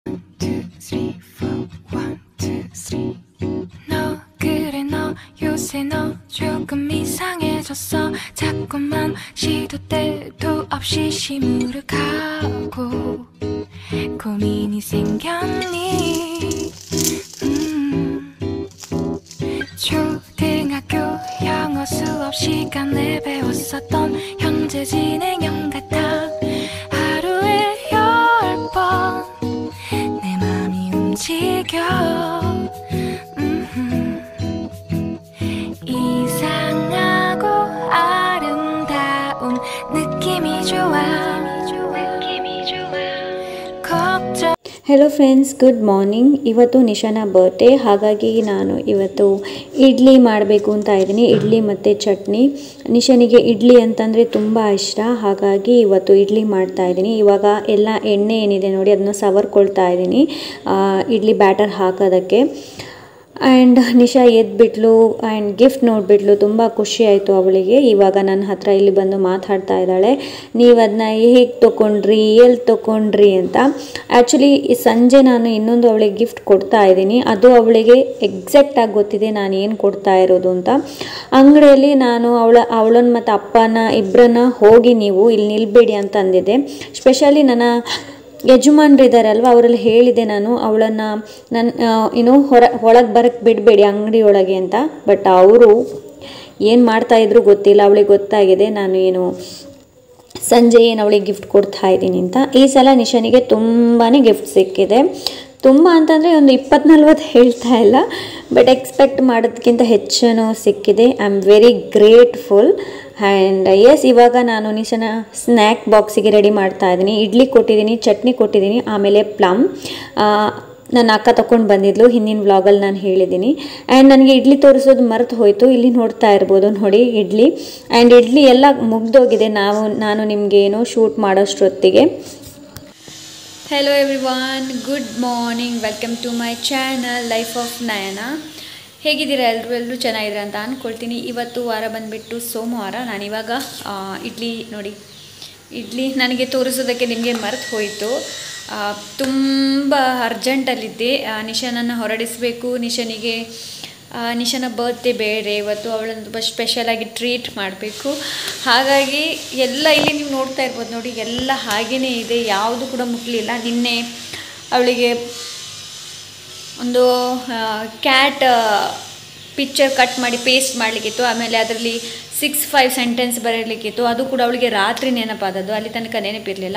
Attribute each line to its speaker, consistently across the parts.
Speaker 1: two, three, four. One, two, three. 너 그래 너 요새 너 조금 이상해졌어 자꾸만 시도 때도 없이 시무룩하고 고민이 생겼니 음. 초등학교 영어 수업 시간에 배웠었던 현재 진행형 같아 하루에 열 번 내 맘이 움직여 음흠. 이상하고 아름다운 느낌이 좋아 느낌이 좋아 걱정
Speaker 2: hello friends good morning ಇವತ್ತು Nishana birthday ಹಾಗಾಗಿ ನಾನು ಇವತ್ತು ಇಡ್ಲಿ ಮಾಡಬೇಕು ಅಂತ ಇದ್ದೀನಿ ಇಡ್ಲಿ ಮತ್ತು ಚಟ್ನಿ ನಿಶಾನಿಗೆ ಇಡ್ಲಿ ಅಂತಂದರೆ ತುಂಬ ಇಷ್ಟ ಹಾಗಾಗಿ ಇವತ್ತು ಇಡ್ಲಿ ಮಾಡ್ತಾ ಇದ್ದೀನಿ ಇವಾಗ ಎಲ್ಲ ಎಣ್ಣೆ ಏನಿದೆ ನೋಡಿ ಅದನ್ನ ಸವರ್ಕೊಳ್ತಾ ಇದ್ದೀನಿ ಆ, ಇಡ್ಲಿ ಬ್ಯಾಟರ್ ಹಾಕೋದಕ್ಕೆ ಆ್ಯಂಡ್ ನಿಶಾ ಎದ್ಬಿಟ್ಲು ಆ್ಯಂಡ್ ಗಿಫ್ಟ್ ನೋಡಿಬಿಟ್ಲು ತುಂಬ ಖುಷಿ ಆಯಿತು ಅವಳಿಗೆ ಇವಾಗ ನನ್ನ ಹತ್ರ ಇಲ್ಲಿ ಬಂದು ಮಾತಾಡ್ತಾ ಇದ್ದಾಳೆ ನೀವು ಅದನ್ನ ಹೇಗೆ ತೊಗೊಂಡ್ರಿ ಎಲ್ಲಿ ತೊಗೊಂಡ್ರಿ ಅಂತ ಆ್ಯಕ್ಚುಲಿ ಈ ಸಂಜೆ ನಾನು ಇನ್ನೊಂದು ಅವಳಿಗೆ ಗಿಫ್ಟ್ ಕೊಡ್ತಾ ಇದ್ದೀನಿ ಅದು ಅವಳಿಗೆ ಎಕ್ಸಾಕ್ಟಾಗಿ ಗೊತ್ತಿದೆ ನಾನು ಏನು ಕೊಡ್ತಾ ಇರೋದು ಅಂತ ಅಂಗಡಿಯಲ್ಲಿ ನಾನು ಅವಳ ಅವಳನ್ನ ಮತ್ತು ಅಪ್ಪನ ಇಬ್ಬರನ್ನ ಹೋಗಿ ನೀವು ಇಲ್ಲಿ ನಿಲ್ಬೇಡಿ ಅಂತ ಅಂದಿದ್ದೆ ಸ್ಪೆಷಲಿ ನನ್ನ ಯಜಮಾನ್ರು ಇದ್ದಾರಲ್ವ ಅವರಲ್ಲಿ ಹೇಳಿದೆ ನಾನು ಅವಳನ್ನು ನನ್ನ ಏನು ಹೊರ ಒಳಗೆ ಬರಕ್ಕೆ ಬಿಡಬೇಡಿ ಅಂಗಡಿ ಒಳಗೆ ಅಂತ ಬಟ್ ಅವರು ಏನು ಮಾಡ್ತಾಯಿದ್ರು ಗೊತ್ತಿಲ್ಲ ಅವಳಿಗೆ ಗೊತ್ತಾಗಿದೆ ನಾನು ಏನು ಸಂಜೆ ಏನು ಅವಳಿಗೆ ಗಿಫ್ಟ್ ಕೊಡ್ತಾ ಇದ್ದೀನಿ ಅಂತ ಈ ಸಲ ನಿಶಾನಿಗೆ ತುಂಬಾ ಗಿಫ್ಟ್ ಸಿಕ್ಕಿದೆ ತುಂಬ ಅಂತಂದರೆ ಒಂದು ಇಪ್ಪತ್ತು ನಲ್ವತ್ತು ಹೇಳ್ತಾ ಇಲ್ಲ ಬಟ್ ಎಕ್ಸ್ಪೆಕ್ಟ್ ಮಾಡೋದಕ್ಕಿಂತ ಹೆಚ್ಚು ಸಿಕ್ಕಿದೆ I am very grateful and yes ಇವಾಗ ನಾನು ನಿಶನ ಸ್ನ್ಯಾಕ್ ಬಾಕ್ಸಿಗೆ ರೆಡಿ ಮಾಡ್ತಾ ಇದ್ದೀನಿ ಇಡ್ಲಿ ಕೊಟ್ಟಿದ್ದೀನಿ ಚಟ್ನಿ ಕೊಟ್ಟಿದ್ದೀನಿ ಆಮೇಲೆ ಪ್ಲಮ್ ನನ್ನ ಅಕ್ಕ ತಗೊಂಡು ಬಂದಿದ್ಲು ಹಿಂದಿನ ವ್ಲಾಗಲ್ಲಿ ನಾನು ಹೇಳಿದ್ದೀನಿ ಆ್ಯಂಡ್ ನನಗೆ ಇಡ್ಲಿ ತೋರಿಸೋದು ಮರೆತು ಹೋಯಿತು ಇಲ್ಲಿ ನೋಡ್ತಾ ಇರ್ಬೋದು ನೋಡಿ ಇಡ್ಲಿ ಆ್ಯಂಡ್ ಇಡ್ಲಿ ಎಲ್ಲ ಮುಗ್ದೋಗಿದೆ ನಾವು ನಾನು ನಿಮಗೆ ಏನು ಶೂಟ್ ಮಾಡೋಷ್ಟೊತ್ತಿಗೆ
Speaker 3: hello everyone good morning welcome to my channel life of Nayana ಹೇಗಿದ್ದೀರಾ ಎಲ್ಲರೂ ಎಲ್ಲರೂ ಚೆನ್ನಾಗಿದ್ದೀರಾ ಅಂತ ಅಂದ್ಕೊಳ್ತೀನಿ ಇವತ್ತು ವಾರ ಬಂದುಬಿಟ್ಟು ಸೋಮವಾರ ನಾನಿವಾಗ ಆ, ಇಡ್ಲಿ ನೋಡಿ ಇಡ್ಲಿ ನನಗೆ ತೋರಿಸೋದಕ್ಕೆ ನಿಮಗೆ ಮರೆತು ಹೋಯಿತು ಆ, ತುಂಬ ಅರ್ಜೆಂಟಲ್ಲಿದ್ದೆ ಆ, ನಿಶಾನನ್ನು ಹೊರಡಿಸಬೇಕು ನಿಶನಿಗೆ ಆ, ನಿಶಾನ ಬರ್ತ್ಡೇ ಬೇರೆ ಇವತ್ತು ಅವಳನ್ನು ತುಂಬ ಸ್ಪೆಷಲಾಗಿ ಟ್ರೀಟ್ ಮಾಡಬೇಕು ಹಾಗಾಗಿ ಎಲ್ಲ ಇಲ್ಲಿ ನೀವು ನೋಡ್ತಾ ಇರ್ಬೋದು ನೋಡಿ ಎಲ್ಲ ಹಾಗೇ ಇದೆ ಯಾವುದು ಕೂಡ ಮುಟ್ಲಿಲ್ಲ ನಿನ್ನೆ ಅವಳಿಗೆ ಒಂದು ಕ್ಯಾಟ್ ಪಿಕ್ಚರ್ ಕಟ್ ಮಾಡಿ ಪೇಸ್ಟ್ ಮಾಡಲಿಕ್ಕಿತ್ತು ಆಮೇಲೆ ಅದರಲ್ಲಿ ಸಿಕ್ಸ್ ಫೈವ್ ಸೆಂಟೆನ್ಸ್ ಬರೀಲಿಕ್ಕಿತ್ತು ಅದು ಕೂಡ ಅವಳಿಗೆ ರಾತ್ರಿ ನೆನಪಾದದ್ದು ಅಲ್ಲಿ ತನಕ ನೆನಪಿರಲಿಲ್ಲ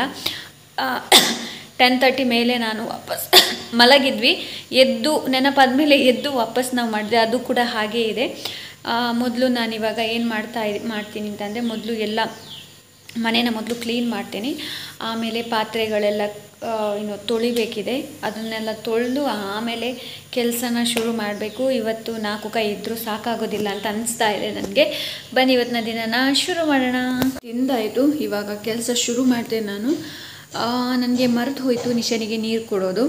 Speaker 3: ಟೆನ್ ತರ್ಟಿ ಮೇಲೆ ನಾನು ವಾಪಸ್ ಮಲಗಿದ್ವಿ ಎದ್ದು ನೆನಪಾದ ಮೇಲೆ ಎದ್ದು ವಾಪಸ್ ನಾವು ಮಾಡಿದೆ ಅದು ಕೂಡ ಹಾಗೇ ಇದೆ ಮೊದಲು ನಾನಿವಾಗ ಏನು ಮಾಡ್ತಾ ಇದ್ ಮಾಡ್ತೀನಿ ಅಂತಂದರೆ ಮೊದಲು ಎಲ್ಲ ಮನೇನ ಮೊದಲು ಕ್ಲೀನ್ ಮಾಡ್ತೀನಿ ಆಮೇಲೆ ಪಾತ್ರೆಗಳೆಲ್ಲ ಆ, ಇನ್ನು ತೊಳಿಬೇಕಿದೆ ಅದನ್ನೆಲ್ಲ ತೊಳೆದು ಆಮೇಲೆ ಕೆಲಸನ ಶುರು ಮಾಡಬೇಕು ಇವತ್ತು ನಾಲ್ಕು ಕೈ ಇದ್ದರೂ ಸಾಕಾಗೋದಿಲ್ಲ ಅಂತ ಅನಿಸ್ತಾ ಇದೆ ನನಗೆ ಬನ್ನಿ ಇವತ್ತಿನ ದಿನನ ಶುರು ಮಾಡೋಣ ತಿಂದಾಯಿತು ಇವಾಗ ಕೆಲಸ ಶುರು ಮಾಡಿದೆ ನಾನು ನನಗೆ ಮರೆತು ಹೋಯಿತು ನಿಶನಿಗೆ ನೀರು ಕೊಡೋದು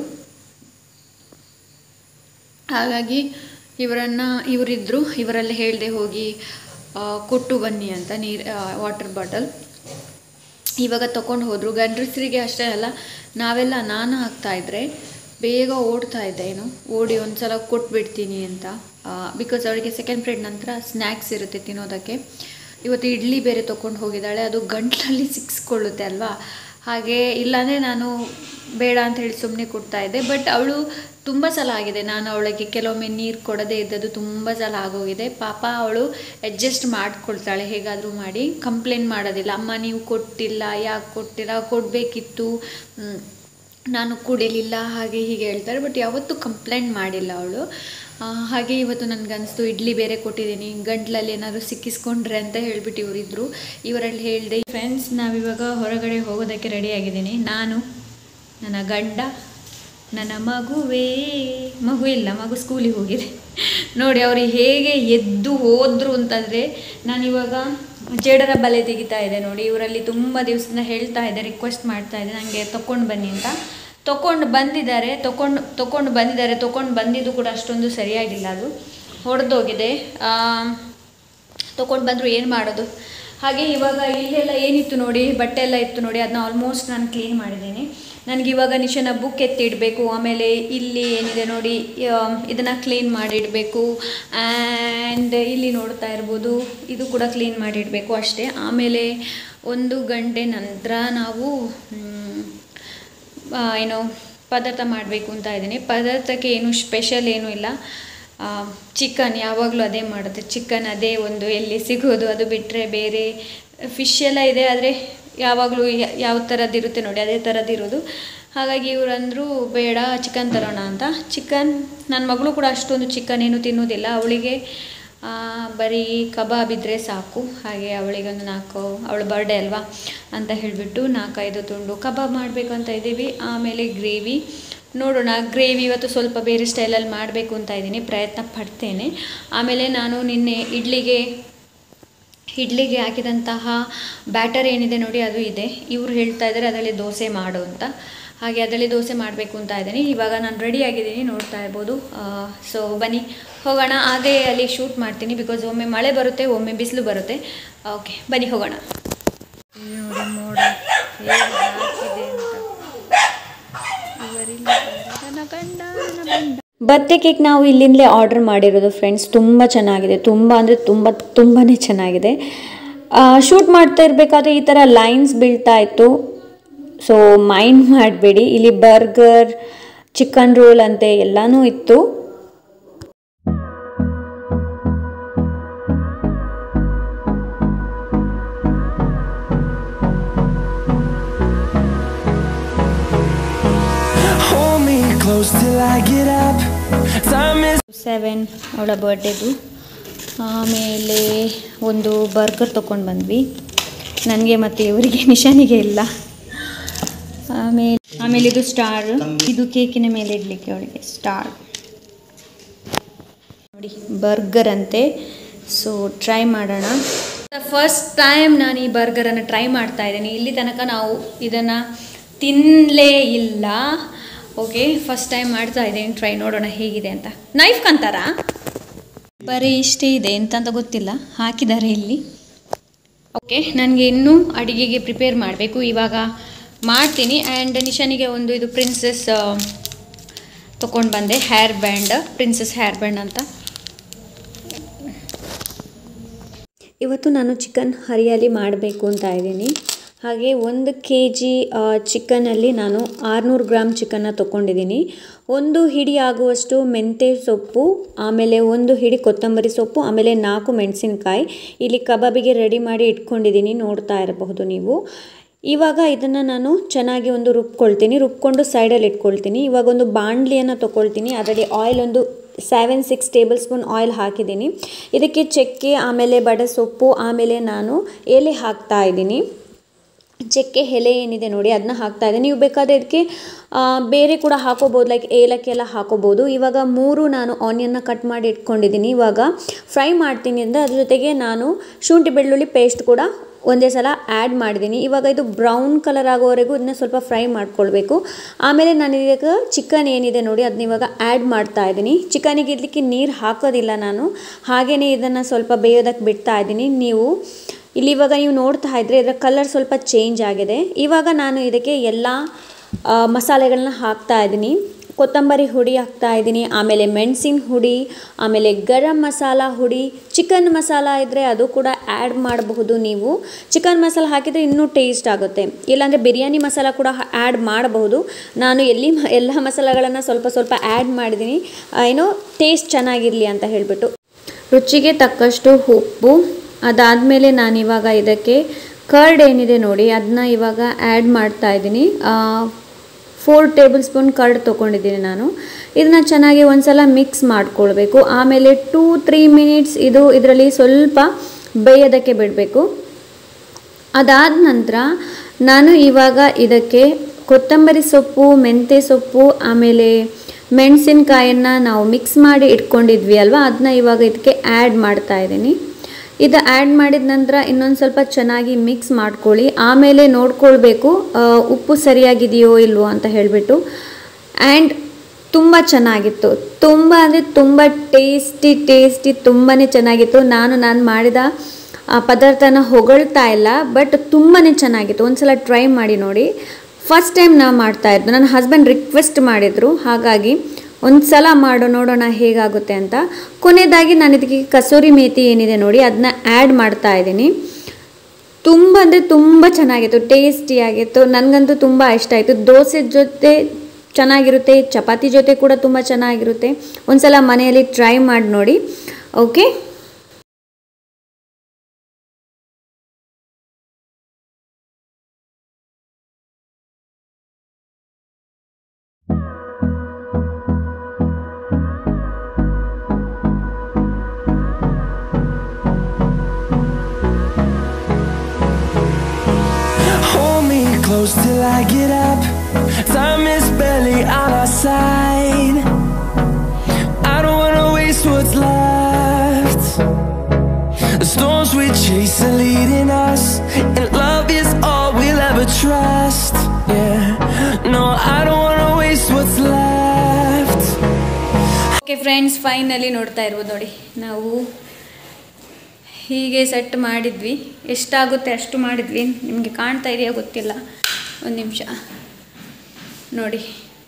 Speaker 3: ಹಾಗಾಗಿ ಇವರನ್ನು ಇವರಿದ್ದರು ಇವರಲ್ಲಿ ಹೇಳಿದೆ ಹೋಗಿ ಆ, ಕೊಟ್ಟು ಬನ್ನಿ ಅಂತ ನೀರು ವಾಟರ್ ಬಾಟಲ್ ಇವಾಗ ತಗೊಂಡು ಹೋದರು ಗಂಡಸರಿಗೆ ಅಷ್ಟೇ ಅಲ್ಲ ನಾವೆಲ್ಲ ನಾನು ಹಾಕ್ತಾ ಇದ್ರೆ ಬೇಗ ಓಡ್ತಾ ಇದ್ದೆ ಏನು ಓಡಿ ಒಂದು ಸಲ ಕೊಟ್ಬಿಡ್ತೀನಿ ಅಂತ ಬಿಕಾಸ್ ಅವಳಿಗೆ ಸೆಕೆಂಡ್ ಪ್ರೇಡ್ ನಂತರ ಸ್ನ್ಯಾಕ್ಸ್ ಇರುತ್ತೆ ತಿನ್ನೋದಕ್ಕೆ ಇವತ್ತು ಇಡ್ಲಿ ಬೇರೆ ತೊಗೊಂಡು ಹೋಗಿದ್ದಾಳೆ ಅದು ಗಂಟ್ಲಲ್ಲಿ ಸಿಕ್ಸ್ಕೊಳ್ಳುತ್ತೆ ಅಲ್ವಾ ಹಾಗೆ ಇಲ್ಲಾಂದರೆ ನಾನು ಬೇಡ ಅಂತ ಹೇಳಿ ಸುಮ್ಮನೆ ಕೊಡ್ತಾ ಇದ್ದೆ ಬಟ್ ಅವಳು ತುಂಬ ಸಲ ಆಗಿದೆ ನಾನು ಅವಳಿಗೆ ಕೆಲವೊಮ್ಮೆ ನೀರು ಕೊಡದೇ ಇದ್ದದ್ದು ತುಂಬ ಸಲ ಆಗೋಗಿದೆ ಪಾಪ ಅವಳು ಅಡ್ಜಸ್ಟ್ ಮಾಡ್ಕೊಳ್ತಾಳೆ ಹೇಗಾದರೂ ಮಾಡಿ ಕಂಪ್ಲೇಂಟ್ ಮಾಡೋದಿಲ್ಲ ಅಮ್ಮ ನೀವು ಕೊಟ್ಟಿಲ್ಲ ಯಾಕೆ ಕೊಟ್ಟಿಲ್ಲ ಕೊಡಬೇಕಿತ್ತು ನಾನು ಕುಡಿಲಿಲ್ಲ ಹಾಗೆ ಹೀಗೆ ಹೇಳ್ತಾರೆ ಬಟ್ ಯಾವತ್ತೂ ಕಂಪ್ಲೇಂಟ್ ಮಾಡಿಲ್ಲ ಅವಳು ಹಾಗೆ ಇವತ್ತು ನನಗನ್ನಿಸ್ತು ಇಡ್ಲಿ ಬೇರೆ ಕೊಟ್ಟಿದ್ದೀನಿ ಗಂಟ್ಲಲ್ಲಿ ಏನಾದರೂ ಸಿಕ್ಕಿಸ್ಕೊಂಡ್ರೆ ಅಂತ ಹೇಳ್ಬಿಟ್ಟು ಇವರಿದ್ದರು ಇವರಲ್ಲಿ ಹೇಳಿದೆ ಫ್ರೆಂಡ್ಸ್ ನಾವಿವಾಗ ಹೊರಗಡೆ ಹೋಗೋದಕ್ಕೆ ರೆಡಿ ಆಗಿದ್ದೀನಿ ನಾನು ನನ್ನ ಗಂಡ ನನ್ನ ಮಗುವೇ ಮಗು ಇಲ್ಲ ಮಗು ಸ್ಕೂಲಿಗೆ ಹೋಗಿದೆ ನೋಡಿ ಅವರು ಹೇಗೆ ಎದ್ದು ಹೋದರು ಅಂತಂದರೆ ನಾನಿವಾಗ ಜೇಡರ ಬಲೆ ತೆಗಿತಾ ಇದೆ ನೋಡಿ ಇವರಲ್ಲಿ ತುಂಬ ದಿವಸದಿಂದ ಹೇಳ್ತಾ ಇದೆ ರಿಕ್ವೆಸ್ಟ್ ಮಾಡ್ತಾ ಇದೆ ನನಗೆ ತೊಗೊಂಡು ಬನ್ನಿ ಅಂತ ತೊಗೊಂಡು ಬಂದಿದ್ದಾರೆ ತೊಗೊಂಡು ತೊಗೊಂಡು ಬಂದಿದ್ದಾರೆ ತೊಗೊಂಡು ಬಂದಿದ್ದು ಕೂಡ ಅಷ್ಟೊಂದು ಸರಿಯಾಗಿಲ್ಲ ಅದು ಹೊಡೆದೋಗಿದೆ ತೊಗೊಂಡು ಬಂದರು ಏನು ಮಾಡೋದು ಹಾಗೆ ಇವಾಗ ಇಲ್ಲೆಲ್ಲ ಏನಿತ್ತು ನೋಡಿ ಬಟ್ಟೆ ಎಲ್ಲ ಇತ್ತು ನೋಡಿ ಅದನ್ನ ಆಲ್ಮೋಸ್ಟ್ ನಾನು ಕ್ಲೀನ್ ಮಾಡಿದ್ದೀನಿ ನನಗೆ ಇವಾಗ ನಿಶನ ಬುಕ್ ಎತ್ತಿಡಬೇಕು ಆಮೇಲೆ ಇಲ್ಲಿ ಏನಿದೆ ನೋಡಿ ಇದನ್ನು ಕ್ಲೀನ್ ಮಾಡಿಡಬೇಕು ಆ್ಯಂಡ್ ಇಲ್ಲಿ ನೋಡ್ತಾ ಇರ್ಬೋದು ಇದು ಕೂಡ ಕ್ಲೀನ್ ಮಾಡಿಡಬೇಕು ಅಷ್ಟೇ ಆಮೇಲೆ ಒಂದು ಗಂಟೆ ನಂತರ ನಾವು ಮ್, ಆ, ಏನು ಪದಾರ್ಥ ಮಾಡಬೇಕು ಅಂತ ಇದ್ದೀನಿ ಪದಾರ್ಥಕ್ಕೆ ಏನು ಸ್ಪೆಷಲ್ ಏನೂ ಇಲ್ಲ ಚಿಕನ್ ಯಾವಾಗಲೂ ಅದೇ ಮಾಡುತ್ತೆ ಚಿಕನ್ ಅದೇ ಒಂದು ಎಲ್ಲಿ ಸಿಗೋದು ಅದು ಬಿಟ್ಟರೆ ಬೇರೆ ಫಿಶ್ ಎಲ್ಲ ಇದೆ ಆದರೆ ಯಾವಾಗಲೂ ಯಾವ ಥರದ್ದು ಇರುತ್ತೆ ನೋಡಿ ಅದೇ ಥರದ್ದು ಇರೋದು ಹಾಗಾಗಿ ಇವ್ರು ಅಂದರು ಬೇಡ ಚಿಕನ್ ತರೋಣ ಅಂತ ಚಿಕನ್ ನನ್ನ ಮಗಳು ಕೂಡ ಅಷ್ಟೊಂದು ಚಿಕನ್ ಏನು ತಿನ್ನೋದಿಲ್ಲ ಅವಳಿಗೆ ಆ, ಬರೀ ಕಬಾಬ್ ಇದ್ದರೆ ಸಾಕು ಹಾಗೆ ಅವಳಿಗೆ ಒಂದು ನಾಲ್ಕು ಅವಳ ಬರ್ಡೇ ಅಲ್ವಾ ಅಂತ ಹೇಳಿಬಿಟ್ಟು ನಾಲ್ಕೈದು ತುಂಡು ಕಬಾಬ್ ಮಾಡಬೇಕು ಅಂತ ಇದ್ದೀವಿ ಆಮೇಲೆ ಗ್ರೇವಿ ನೋಡೋಣ ಗ್ರೇವಿ ಇವತ್ತು ಸ್ವಲ್ಪ ಬೇರೆ ಸ್ಟೈಲಲ್ಲಿ ಮಾಡಬೇಕು ಅಂತ ಇದ್ದೀನಿ ಪ್ರಯತ್ನ ಪಡ್ತೇನೆ ಆಮೇಲೆ ನಾನು ನಿನ್ನೆ ಇಡ್ಲಿಗೆ ಇಡ್ಲಿಗೆ ಹಾಕಿದಂತಹ ಬ್ಯಾಟರ್ ಏನಿದೆ ನೋಡಿ ಅದು ಇದೆ ಇವ್ರು ಹೇಳ್ತಾ ಇದ್ದಾರೆ ಅದರಲ್ಲಿ ದೋಸೆ ಮಾಡು ಅಂತ ಹಾಗೆ ಅದರಲ್ಲಿ ದೋಸೆ ಮಾಡಬೇಕು ಅಂತ ಇದ್ದೀನಿ ಇವಾಗ ನಾನು ರೆಡಿ ಆಗಿದ್ದೀನಿ ನೋಡ್ತಾ ಇರ್ಬೋದು ಸೊ ಬನ್ನಿ ಹೋಗೋಣ ಅದೇ ಅಲ್ಲಿ ಶೂಟ್ ಮಾಡ್ತೀನಿ ಬಿಕಾಸ್ ಒಮ್ಮೆ ಮಳೆ ಬರುತ್ತೆ ಒಮ್ಮೆ ಬಿಸಿಲು ಬರುತ್ತೆ ಓಕೆ ಬನ್ನಿ ಹೋಗೋಣ ನೋಡಿ ಮೋಡ ಹೇಗೆ ಹಾಕಿದೆ ಅಂತ ಇವರಿಲ್ಲ ನನ್ನ ಗಂಡ ನನ್ನ ಗಂಡ
Speaker 2: ಬರ್ತ್ಡೇ ಕೇಕ್ ನಾವು ಇಲ್ಲಿಂದಲೇ ಆರ್ಡರ್ ಮಾಡಿರೋದು ಫ್ರೆಂಡ್ಸ್ ತುಂಬ ಚೆನ್ನಾಗಿದೆ ತುಂಬ ಅಂದರೆ ತುಂಬ ತುಂಬಾ ಚೆನ್ನಾಗಿದೆ ಶೂಟ್ ಮಾಡ್ತಾ ಇರಬೇಕಾದ್ರೆ ಈ ಥರ ಲೈನ್ಸ್ ಬೀಳ್ತಾ ಇತ್ತು ಸೊ ಮೈಂಡ್ ಮಾಡಬೇಡಿ ಇಲ್ಲಿ ಬರ್ಗರ್ ಚಿಕನ್ ರೋಲ್ ಅಂತೆ ಎಲ್ಲನೂ ಇತ್ತು
Speaker 4: Hold me close till I get up. Time is
Speaker 3: seven ಅವಳ ಬರ್ಡೇದು ಆಮೇಲೆ ಒಂದು ಬರ್ಗರ್ ತೊಗೊಂಡು ಬಂದ್ವಿ ನನಗೆ ಮತ್ತು ಇವರಿಗೆ ನಿಶಾನಿಗೆ ಇಲ್ಲ ಆಮೇಲೆ ಆಮೇಲೆ ಇದು ಸ್ಟಾರ್ ಇದು ಕೇಕಿನ ಮೇಲೆ ಇಡಲಿಕ್ಕೆ ಅವಳಿಗೆ ಸ್ಟಾರ್ ನೋಡಿ ಬರ್ಗರ್ ಅಂತೆ ಸೊ ಟ್ರೈ ಮಾಡೋಣ ಫಸ್ಟ್ ಟೈಮ್ ನಾನು ಈ ಬರ್ಗರನ್ನು ಟ್ರೈ ಮಾಡ್ತಾ ಇದ್ದೀನಿ ಇಲ್ಲಿ ತನಕ ನಾವು ಇದನ್ನು ತಿನ್ನಲೇ ಇಲ್ಲ ಓಕೆ ಫಸ್ಟ್ ಟೈಮ್ ಮಾಡ್ತಾ ಇದ್ದೀನಿ ಟ್ರೈ ನೋಡೋಣ ಹೇಗಿದೆ ಅಂತ ನೈಫ್ ಕಂತಾರಾ ಬರೀ ಇಷ್ಟೇ ಇದೆ ಎಂತ ಅಂತ ಗೊತ್ತಿಲ್ಲ ಹಾಕಿದ್ದಾರೆ ಇಲ್ಲಿ ಓಕೆ ನನಗೆ ಇನ್ನೂ ಅಡಿಗೆಗೆ ಪ್ರಿಪೇರ್ ಮಾಡಬೇಕು ಇವಾಗ ಮಾಡ್ತೀನಿ ಆ್ಯಂಡ್ ನಿಶಾನಿಗೆ ಒಂದು ಇದು ಪ್ರಿನ್ಸಸ್ ತೊಗೊಂಡು ಬಂದೆ hair band princess hair band ಅಂತ
Speaker 2: ಇವತ್ತು ನಾನು ಚಿಕನ್ ಹರಿಯಾಲಿ ಮಾಡಬೇಕು ಅಂತ ಇದ್ದೀನಿ ಹಾಗೆ ಒಂದು ಕೆ ಜಿ ಚಿಕನಲ್ಲಿ ನಾನು ಆರುನೂರು ಗ್ರಾಮ್ ಚಿಕನ್ನ ತೊಗೊಂಡಿದ್ದೀನಿ ಒಂದು ಹಿಡಿ ಆಗುವಷ್ಟು ಮೆಂತ್ಯ ಸೊಪ್ಪು ಆಮೇಲೆ ಒಂದು ಹಿಡಿ ಕೊತ್ತಂಬರಿ ಸೊಪ್ಪು ಆಮೇಲೆ ನಾಲ್ಕು ಮೆಣಸಿನ್ಕಾಯಿ ಇಲ್ಲಿ ಕಬಾಬಿಗೆ ರೆಡಿ ಮಾಡಿ ಇಟ್ಕೊಂಡಿದ್ದೀನಿ ನೋಡ್ತಾ ಇರಬಹುದು ನೀವು ಇವಾಗ ಇದನ್ನು ನಾನು ಚೆನ್ನಾಗಿ ಒಂದು ರುಬ್ಕೊಳ್ತೀನಿ ರುಬ್ಕೊಂಡು ಸೈಡಲ್ಲಿ ಇಟ್ಕೊಳ್ತೀನಿ ಇವಾಗ ಒಂದು ಬಾಣಲಿಯನ್ನು ತೊಗೊಳ್ತೀನಿ ಅದರಲ್ಲಿ ಆಯಿಲ್ ಒಂದು seven six tablespoon oil ಹಾಕಿದ್ದೀನಿ ಇದಕ್ಕೆ ಚಕ್ಕೆ ಆಮೇಲೆ ಬಡೆ ಸೊಪ್ಪು ಆಮೇಲೆ ನಾನು ಎಲೆ ಹಾಕ್ತಾ ಇದ್ದೀನಿ ಚಕ್ಕೆ ಎಲೆ ಏನಿದೆ ನೋಡಿ ಅದನ್ನ ಹಾಕ್ತಾ ಇದ್ದೀನಿ ನೀವು ಬೇಕಾದರೆ ಇದಕ್ಕೆ ಆ, ಬೇರೆ ಕೂಡ ಹಾಕೋಬೋದು ಲೈಕ್ ಏಲಕ್ಕಿ ಎಲ್ಲ ಹಾಕೋಬೋದು ಇವಾಗ ಮೂರು ನಾನು ಆನಿಯನ್ನ ಕಟ್ ಮಾಡಿ ಇಟ್ಕೊಂಡಿದ್ದೀನಿ ಇವಾಗ ಫ್ರೈ ಮಾಡ್ತೀನಿ ಅಂದರೆ ಅದ್ರ ಜೊತೆಗೆ ನಾನು ಶುಂಠಿ ಬೆಳ್ಳುಳ್ಳಿ ಪೇಸ್ಟ್ ಕೂಡ ಒಂದೇ ಸಲ ಆ್ಯಡ್ ಮಾಡಿದ್ದೀನಿ ಇವಾಗ ಇದು ಬ್ರೌನ್ ಕಲರ್ ಆಗೋವರೆಗೂ ಇದನ್ನ ಸ್ವಲ್ಪ ಫ್ರೈ ಮಾಡ್ಕೊಳ್ಬೇಕು ಆಮೇಲೆ ನಾನು ಇದಕ್ಕೆ ಚಿಕನ್ ಏನಿದೆ ನೋಡಿ ಅದನ್ನ ಇವಾಗ ಆ್ಯಡ್ ಮಾಡ್ತಾ ಇದ್ದೀನಿ ಚಿಕನಿಗೆ ಇಡ್ಲಿಕ್ಕೆ ನೀರು ಹಾಕೋದಿಲ್ಲ ನಾನು ಹಾಗೆಯೇ ಇದನ್ನು ಸ್ವಲ್ಪ ಬೇಯೋದಕ್ಕೆ ಬಿಡ್ತಾ ಇದ್ದೀನಿ ನೀವು ಇಲ್ಲಿ ಇವಾಗ ನೀವು ನೋಡ್ತಾ ಇದ್ರೆ ಇದರ ಕಲರ್ ಸ್ವಲ್ಪ ಚೇಂಜ್ ಆಗಿದೆ ಇವಾಗ ನಾನು ಇದಕ್ಕೆ ಎಲ್ಲ ಆ, ಮಸಾಲೆಗಳನ್ನ ಹಾಕ್ತಾ ಇದ್ದೀನಿ ಕೊತ್ತಂಬರಿ ಹುಡಿ ಹಾಕ್ತಾ ಇದ್ದೀನಿ ಆಮೇಲೆ ಮೆಣಸಿನ ಹುಡಿ ಆಮೇಲೆ ಗರಂ ಮಸಾಲ ಹುಡಿ ಚಿಕನ್ ಮಸಾಲ ಇದ್ದರೆ ಅದು ಕೂಡ ಆ್ಯಡ್ ಮಾಡಬಹುದು ನೀವು ಚಿಕನ್ ಮಸಾಲ ಹಾಕಿದರೆ ಇನ್ನೂ ಟೇಸ್ಟ್ ಆಗುತ್ತೆ ಇಲ್ಲಾಂದರೆ ಬಿರಿಯಾನಿ ಮಸಾಲ ಕೂಡ ಆ್ಯಡ್ ಮಾಡಬಹುದು ನಾನು ಎಲ್ಲಿ ಮ- ಎಲ್ಲ ಮಸಾಲೆಗಳನ್ನು ಸ್ವಲ್ಪ ಸ್ವಲ್ಪ ಆ್ಯಡ್ ಮಾಡಿದ್ದೀನಿ ಆ, ಏನೋ ಟೇಸ್ಟ್ ಚೆನ್ನಾಗಿರಲಿ ಅಂತ ಹೇಳಿಬಿಟ್ಟು ರುಚಿಗೆ ತಕ್ಕಷ್ಟು ಉಪ್ಪು ಅದಾದಮೇಲೆ ನಾನು ಇವಾಗ ಇದಕ್ಕೆ ಕರ್ಡ್ ಏನಿದೆ ನೋಡಿ ಅದನ್ನ ಇವಾಗ ಆ್ಯಡ್ ಮಾಡ್ತಾ ಇದ್ದೀನಿ ಫೋರ್ ಟೇಬಲ್ ಸ್ಪೂನ್ ಕರ್ಡ್ ತೊಗೊಂಡಿದ್ದೀನಿ ನಾನು ಇದನ್ನ ಚೆನ್ನಾಗಿ ಒಂದ್ಸಲ ಮಿಕ್ಸ್ ಮಾಡ್ಕೊಳ್ಬೇಕು ಆಮೇಲೆ ಟೂ ತ್ರೀ ಮಿನಿಟ್ಸ್ ಇದು ಇದರಲ್ಲಿ ಸ್ವಲ್ಪ ಬೇಯೋದಕ್ಕೆ ಬಿಡಬೇಕು ಅದಾದ ನಂತರ ನಾನು ಇವಾಗ ಇದಕ್ಕೆ ಕೊತ್ತಂಬರಿ ಸೊಪ್ಪು ಮೆಂತ್ಯ ಸೊಪ್ಪು ಆಮೇಲೆ ಮೆಣಸಿನ್ಕಾಯನ್ನು ನಾವು ಮಿಕ್ಸ್ ಮಾಡಿ ಇಟ್ಕೊಂಡಿದ್ವಿ ಅಲ್ವಾ ಅದನ್ನ ಇವಾಗ ಇದಕ್ಕೆ ಆ್ಯಡ್ ಮಾಡ್ತಾ ಇದ್ದೀನಿ ಇದು ಆ್ಯಡ್ ಮಾಡಿದ ನಂತರ ಇನ್ನೊಂದು ಸ್ವಲ್ಪ ಚೆನ್ನಾಗಿ ಮಿಕ್ಸ್ ಮಾಡ್ಕೊಳ್ಳಿ ಆಮೇಲೆ ನೋಡ್ಕೊಳ್ಬೇಕು ಆ, ಉಪ್ಪು ಸರಿಯಾಗಿದೆಯೋ ಇಲ್ವೋ ಅಂತ ಹೇಳಿಬಿಟ್ಟು ಆ್ಯಂಡ್ ತುಂಬ ಚೆನ್ನಾಗಿತ್ತು ತುಂಬ ಅಂದರೆ ತುಂಬ ಟೇಸ್ಟಿ ಟೇಸ್ಟಿ ತುಂಬಾ ಚೆನ್ನಾಗಿತ್ತು ನಾನು ನಾನು ಮಾಡಿದ ಆ ಪದಾರ್ಥನ ಹೊಗಳ್ತಾ ಇಲ್ಲ ಬಟ್ ತುಂಬಾ ಚೆನ್ನಾಗಿತ್ತು ಒಂದ್ಸಲ ಟ್ರೈ ಮಾಡಿ ನೋಡಿ ಫಸ್ಟ್ ಟೈಮ್ ನಾವು ಮಾಡ್ತಾ ಇದ್ದು ನನ್ನ ಹಸ್ಬೆಂಡ್ ರಿಕ್ವೆಸ್ಟ್ ಮಾಡಿದರು ಹಾಗಾಗಿ ಒಂದು ಸಲ ಮಾಡೋ ನೋಡೋಣ ಹೇಗಾಗುತ್ತೆ ಅಂತ ಕೊನೆಯದಾಗಿ ನಾನು ಇದಕ್ಕೆ ಕಸೂರಿ ಮೇಥಿ ಏನಿದೆ ನೋಡಿ ಅದನ್ನ ಆ್ಯಡ್ ಮಾಡ್ತಾ ಇದ್ದೀನಿ ತುಂಬ ಅಂದರೆ ತುಂಬ ಚೆನ್ನಾಗಿತ್ತು ಟೇಸ್ಟಿಯಾಗಿತ್ತು ನನಗಂತೂ ತುಂಬ ಇಷ್ಟ ಆಯಿತು ದೋಸೆ ಜೊತೆ ಚೆನ್ನಾಗಿರುತ್ತೆ ಚಪಾತಿ ಜೊತೆ ಕೂಡ ತುಂಬ ಚೆನ್ನಾಗಿರುತ್ತೆ ಒಂದ್ಸಲ ಮನೆಯಲ್ಲಿ ಟ್ರೈ ಮಾಡಿ ನೋಡಿ okay
Speaker 4: Hold me close till I get up. Time is barely on our side. I don't wanna waste what's left. The storms we chase are leading us, and love is all we'll ever trust. Yeah, no, I don't wanna waste what's left.
Speaker 3: Okay friends finally ನೋಡ್ತಾ ಇರ್ಬೋದು ನೋಡಿ ನಾವು ಹೀಗೆ set ಮಾಡಿದ್ವಿ ಎಷ್ಟಾಗುತ್ತೆ ಅಷ್ಟು ಮಾಡಿದ್ವಿ ನಿಮಗೆ ಕಾಣ್ತಾ ಇದೆಯಾ ಗೊತ್ತಿಲ್ಲ ಒಂದು ನಿಮಿಷ ನೋಡಿ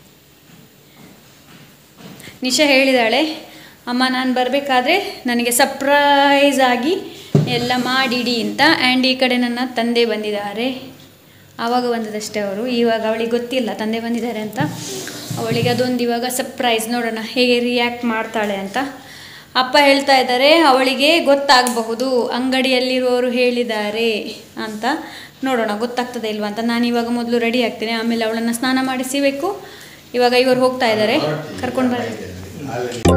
Speaker 3: ನಿಶಾ ಹೇಳಿದಾಳೆ ಅಮ್ಮ ನಾನು ಬರಬೇಕಾದ್ರೆ ನನಗೆ ಸರ್ಪ್ರೈಸ್ ಆಗಿ ಎಲ್ಲ ಮಾಡಿಡಿ ಅಂತ ಆ್ಯಂಡ್ ಈ ಕಡೆ ನನ್ನ ತಂದೆ ಬಂದಿದ್ದಾರೆ ಆವಾಗ ಬಂದದಷ್ಟೇ ಅವರು ಇವಾಗ ಅವಳಿಗೆ ಗೊತ್ತಿಲ್ಲ ತಂದೆ ಬಂದಿದ್ದಾರೆ ಅಂತ ಅವಳಿಗೆ ಅದೊಂದು ಇವಾಗ ಸರ್ಪ್ರೈಸ್ ನೋಡೋಣ ಹೇಗೆ ರಿಯಾಕ್ಟ್ ಮಾಡ್ತಾಳೆ ಅಂತ ಅಪ್ಪ ಹೇಳ್ತಾ ಇದ್ದಾರೆ ಅವಳಿಗೆ ಗೊತ್ತಾಗಬಹುದು ಅಂಗಡಿಯಲ್ಲಿರುವವರು ಹೇಳಿದ್ದಾರೆ ಅಂತ ನೋಡೋಣ ಗೊತ್ತಾಗ್ತದೆ ಇಲ್ವಾ ಅಂತ ನಾನು ಇವಾಗ ಮೊದಲು ರೆಡಿ ಆಗ್ತೇನೆ ಆಮೇಲೆ ಅವಳನ್ನು ಸ್ನಾನ ಮಾಡಿಸಿಬೇಕು ಇವಾಗ ಇವರು ಹೋಗ್ತಾ ಇದ್ದಾರೆ ಕರ್ಕೊಂಡು ಬರ್ರಿ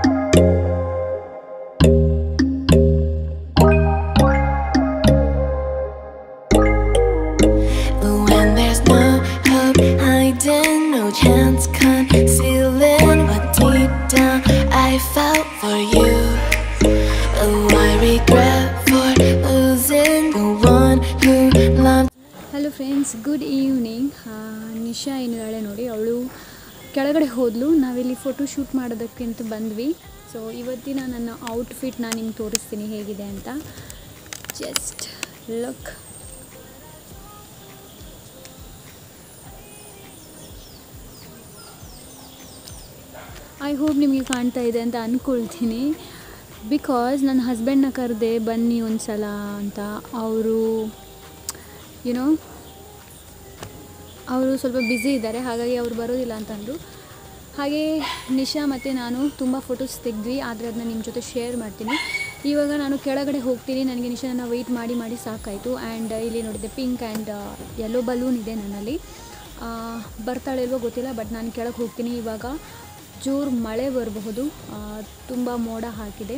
Speaker 1: But when there's no hope hiding, no chance concealing what deep down I felt for you. Oh, I regret for losing the one who loved.
Speaker 3: Hello friends good evening Nisha ಏನಿದ್ದಾಳೆ ನೋಡಿ ಅವಳು ಕೆಳಗಡೆ ಹೋದ್ಲು ನಾವಿಲ್ಲಿ ಫೋಟೋ ಶೂಟ್ ಮಾಡೋದಕ್ಕೆ ಅಂತ ಬಂದ್ವಿ so ಇವತ್ತಿನ ನನ್ನ ಔಟ್ಫಿಟ್ ನಾನು ನಿಮ್ಗೆ ತೋರಿಸ್ತೀನಿ ಹೇಗಿದೆ ಅಂತ ಜಸ್ಟ್ ಲುಕ್ ಐ ಹೋಪ್ ನಿಮಗೆ ಕಾಣ್ತಾ ಇದೆ ಅಂತ ಅಂದ್ಕೊಳ್ತೀನಿ ಬಿಕಾಸ್ ನನ್ನ ಹಸ್ಬೆಂಡ್ನ ಕರೆದೆ ಬನ್ನಿ ಒಂದು ಸಲ ಅಂತ ಅವರು ಯುನೋ ಅವರು ಸ್ವಲ್ಪ ಬ್ಯುಸಿ ಇದ್ದಾರೆ ಹಾಗಾಗಿ ಅವರು ಬರೋದಿಲ್ಲ ಅಂತಂದರು ಹಾಗೆ ನಿಶಾ ಮತ್ತು ನಾನು ತುಂಬ ಫೋಟೋಸ್ ತೆಗೆದ್ವಿ ಆದರೆ ಅದನ್ನ ನಿಮ್ಮ ಜೊತೆ ಶೇರ್ ಮಾಡ್ತೀನಿ ಇವಾಗ ನಾನು ಕೆಳಗಡೆ ಹೋಗ್ತೀನಿ ನನಗೆ ನಿಶಾನ ವೆಯ್ಟ್ ಮಾಡಿ ಮಾಡಿ ಸಾಕಾಯಿತು ಆ್ಯಂಡ್ ಇಲ್ಲಿ ನೋಡಿದೆ ಪಿಂಕ್ ಆ್ಯಂಡ್ ಯೆಲ್ಲೋ ಬಲೂನ್ ಇದೆ ನನ್ನಲ್ಲಿ ಆ, ಬರ್ತಾಳೆ ಇಲ್ವೋ ಗೊತ್ತಿಲ್ಲ ಬಟ್ ನಾನು ಕೆಳಗೆ ಹೋಗ್ತೀನಿ ಇವಾಗ ಜೋರು ಮಳೆ ಬರಬಹುದು ತುಂಬ ಮೋಡ ಹಾಕಿದೆ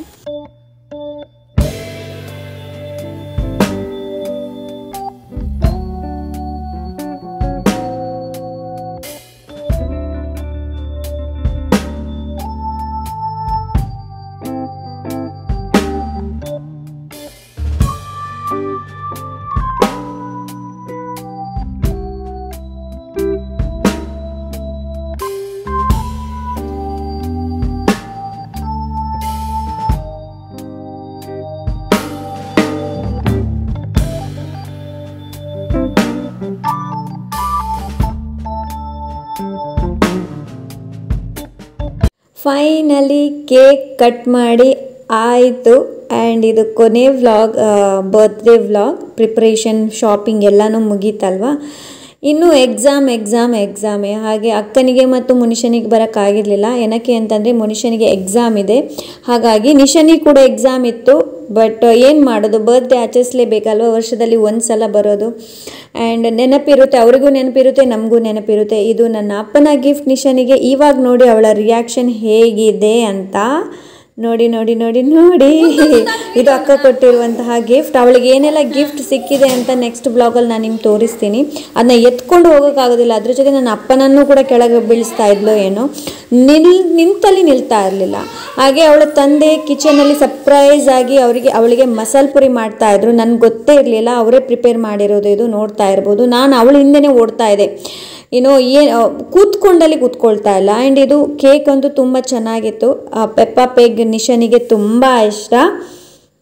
Speaker 2: ಫೈನಲಿ ಕೇಕ್ ಕಟ್ ಮಾಡಿ ಆಯಿತು ಆ್ಯಂಡ್ ಇದು ಕೊನೆ vlog birthday vlog preparation shopping ಎಲ್ಲನೂ ಮುಗೀತಲ್ವಾ ಇನ್ನು ಎಕ್ಸಾಮ್ ಎಕ್ಸಾಮ್ ಎಕ್ಸಾಮೇ ಹಾಗೆ ಅಕ್ಕನಿಗೆ ಮತ್ತು ಮುನಿಷನಿಗೆ ಬರೋಕ್ಕಾಗಿರಲಿಲ್ಲ ಏನಕ್ಕೆ ಅಂತಂದರೆ ಮುನಿಷನಿಗೆ ಎಕ್ಸಾಮ್ ಇದೆ ಹಾಗಾಗಿ ನಿಶನಿಗೆ ಕೂಡ ಎಕ್ಸಾಮ್ ಇತ್ತು ಬಟ್ ಏನು ಮಾಡೋದು ಬರ್ತ್ಡೇ ಆಚರಿಸ್ಲೇಬೇಕಲ್ವ ವರ್ಷದಲ್ಲಿ ಒಂದು ಸಲ ಬರೋದು ಆ್ಯಂಡ್ ನೆನಪಿರುತ್ತೆ ಅವರಿಗೂ ನೆನಪಿರುತ್ತೆ ನಮಗೂ ನೆನಪಿರುತ್ತೆ ಇದು ನನ್ನ ಅಪ್ಪನ ಗಿಫ್ಟ್ ನಿಶನಿಗೆ ಇವಾಗ ನೋಡಿ ಅವಳ ರಿಯಾಕ್ಷನ್ ಹೇಗಿದೆ ಅಂತ ನೋಡಿ ನೋಡಿ ನೋಡಿ ನೋಡಿ ಇದು ಅಕ್ಕ ಕೊಟ್ಟಿರುವಂತಹ ಗಿಫ್ಟ್ ಅವಳಿಗೆ ಏನೆಲ್ಲ ಗಿಫ್ಟ್ ಸಿಕ್ಕಿದೆ ಅಂತ ನೆಕ್ಸ್ಟ್ ಬ್ಲಾಗಲ್ಲಿ ನಾನು ನಿಮ್ಗೆ ತೋರಿಸ್ತೀನಿ ಅದನ್ನ ಎತ್ಕೊಂಡು ಹೋಗೋಕ್ಕಾಗೋದಿಲ್ಲ ಅದ್ರ ಜೊತೆ ನನ್ನ ಅಪ್ಪನನ್ನು ಕೂಡ ಕೆಳಗೆ ಬೀಳಿಸ್ತಾ ಇದ್ಲು ಏನೋ ನಿಲ್ ನಿಂತಲ್ಲಿ ನಿಲ್ತಾ ಇರಲಿಲ್ಲ ಹಾಗೆ ಅವಳ ತಂದೆ ಕಿಚನಲ್ಲಿ ಸರ್ಪ್ರೈಸ್ ಆಗಿ ಅವರಿಗೆ ಅವಳಿಗೆ ಮಸಾಲೆ ಪುರಿ ಮಾಡ್ತಾ ಇದ್ರು ನನ್ಗೆ ಗೊತ್ತೇ ಇರಲಿಲ್ಲ ಅವರೇ ಪ್ರಿಪೇರ್ ಮಾಡಿರೋದು ಇದು ನೋಡ್ತಾ ಇರ್ಬೋದು ನಾನು ಅವಳ ಹಿಂದೆನೇ ಓಡ್ತಾ ಇದ್ದೆ ಏನೋ ಏನು ಕೂತ್ಕೊಂಡಲ್ಲಿ ಕೂತ್ಕೊಳ್ತಾ ಇಲ್ಲ ಆ್ಯಂಡ್ ಇದು ಕೇಕ್ ಅಂತೂ ತುಂಬ ಚೆನ್ನಾಗಿತ್ತು ಪೆಪ್ಪಾ ಪೆಗ್ ನಿಶನಿಗೆ ತುಂಬ ಇಷ್ಟ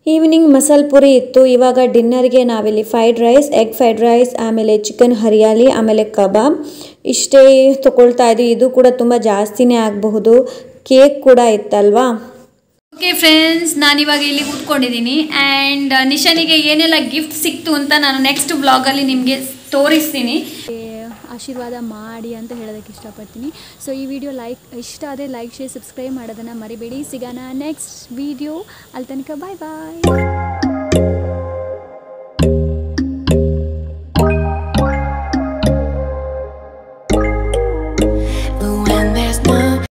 Speaker 2: ಈವ್ನಿಂಗ್ ಮಸಾಲ ಪುರಿ ಇತ್ತು ಇವಾಗ ಡಿನ್ನರ್ಗೆ ನಾವಿಲ್ಲಿ fried rice egg fried rice ಆಮೇಲೆ ಚಿಕನ್ ಹರಿಯಾಲಿ ಆಮೇಲೆ ಕಬಾಬ್ ಇಷ್ಟೇ ತಗೊಳ್ತಾ ಇದ್ವಿ ಇದು ಕೂಡ ತುಂಬ ಜಾಸ್ತಿನೇ ಆಗಬಹುದು ಕೇಕ್ ಕೂಡ ಇತ್ತಲ್ವಾ
Speaker 3: ಓಕೆ ಫ್ರೆಂಡ್ಸ್ ನಾನಿವಾಗ ಇಲ್ಲಿ ಕೂತ್ಕೊಂಡಿದ್ದೀನಿ ಆ್ಯಂಡ್ ನಿಶಾನಿಗೆ ಏನೆಲ್ಲ ಗಿಫ್ಟ್ ಸಿಕ್ತು ಅಂತ ನಾನು ನೆಕ್ಸ್ಟ್ ಬ್ಲಾಗಲ್ಲಿ ನಿಮಗೆ ತೋರಿಸ್ತೀನಿ
Speaker 5: ಆಶೀರ್ವಾದ ಮಾಡಿ ಅಂತ ಹೇಳೋದಕ್ಕೆ ಇಷ್ಟಪಡ್ತೀನಿ ಸೊ ಈ ವಿಡಿಯೋ ಲೈಕ್ ಇಷ್ಟ ಆದರೆ ಲೈಕ್ ಶೇರ್ ಸಬ್ಸ್ಕ್ರೈಬ್ ಮಾಡೋದನ್ನು ಮರಿಬೇಡಿ ಸಿಗೋಣ ನೆಕ್ಸ್ಟ್ ವಿಡಿಯೋ ಅಲ್ಲಿ ತನಕ ಬಾಯ್ ಬಾಯ್